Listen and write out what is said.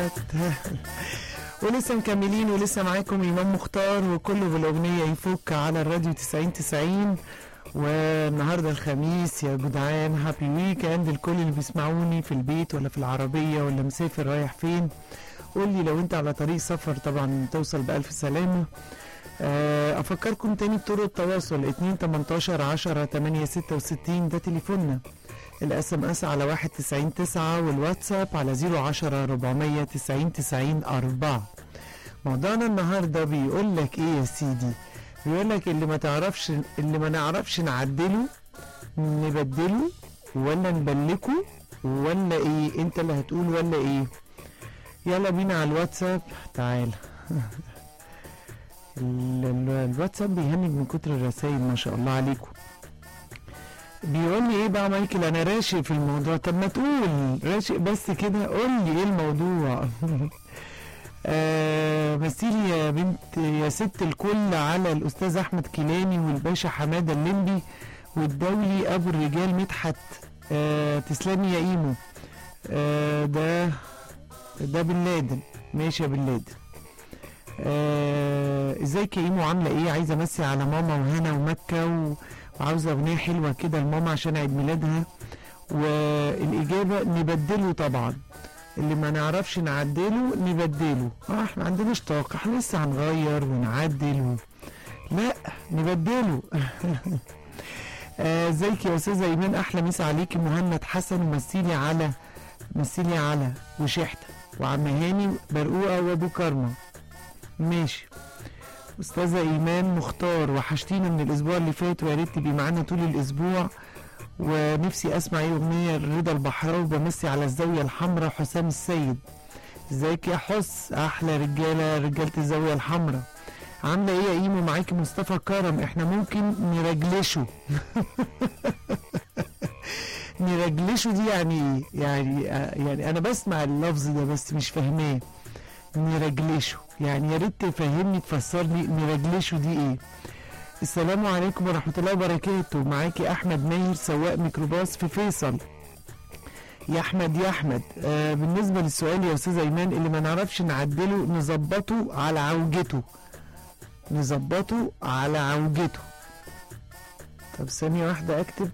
ولسه مكملين ولسه معاكم إمام مختار وكله بالأغنية يفك على الراديو 90 90 والنهارده الخميس يا جدعان هابي ويكند الكل اللي بيسمعوني في البيت ولا في العربية ولا مسافر رايح فين قول لي لو انت على طريق سفر طبعا توصل بألف سلامة آه، افكركم تاني بطرق التواصل 2 18 10 8 66 ده تليفوننا الاس ام اس على 1 90 9 والواتساب على 010 400 90 90 4 موضوعنا النهارده بيقول لك ايه يا سيدي بيقول لك اللي ما تعرفش اللي ما نعرفش نعدله نبدله ولا نبلكه ولا ايه انت اللي هتقول ولا ايه يلا بينا على الواتساب تعال ال- ال- الواتساب بيهنج من كتر الرسائل ما شاء الله عليكم بيقول لي ايه بقى مايكل انا راشق في الموضوع طب ما تقول راشق بس كده قول لي ايه الموضوع آه مثيلي يا بنت يا ست الكل على الاستاذ احمد كيلاني والباشا حماده الليمبي والدولي ابو الرجال مدحت آه تسلمي يا ايمو آه ده ده بن لادن ماشي يا بن لادن آه ازيك يا ايمو عامله ايه عايزه امسي على ماما وهنا ومكه و... وعاوزه اغنيه حلوه كده لماما عشان عيد ميلادها والاجابه نبدله طبعا اللي ما نعرفش نعدله نبدله اه احنا عندناش طاقه احنا لسه هنغير ونعدل و... لا نبدله آه، ازيك يا استاذه ايمان احلى مسا عليكي مهند حسن ومثيلي على مثيلي على وشحته وعم هاني برقوقه وابو كرمه ماشي استاذه ايمان مختار وحشتينا من الاسبوع اللي فات ويا ريت تبقي معانا طول الاسبوع ونفسي اسمع ايه اغنيه رضا البحراوي بمسي على الزاويه الحمراء حسام السيد ازيك يا حس احلى رجاله رجاله الزاويه الحمراء عامله ايه يا ايمو معاكي مصطفى كرم احنا ممكن نرجلشه نرجلشه دي يعني ايه يعني يعني انا بسمع اللفظ ده بس مش فاهماه نرجلشه يعني يا ريت تفهمني تفسرني نرجلشه دي ايه السلام عليكم ورحمة الله وبركاته معاكي أحمد ماهر سواق ميكروباص في فيصل يا أحمد يا أحمد آه بالنسبة للسؤال يا أستاذ أيمان اللي ما نعرفش نعدله نظبطه على عوجته نظبطه على عوجته طب ثانية واحدة أكتب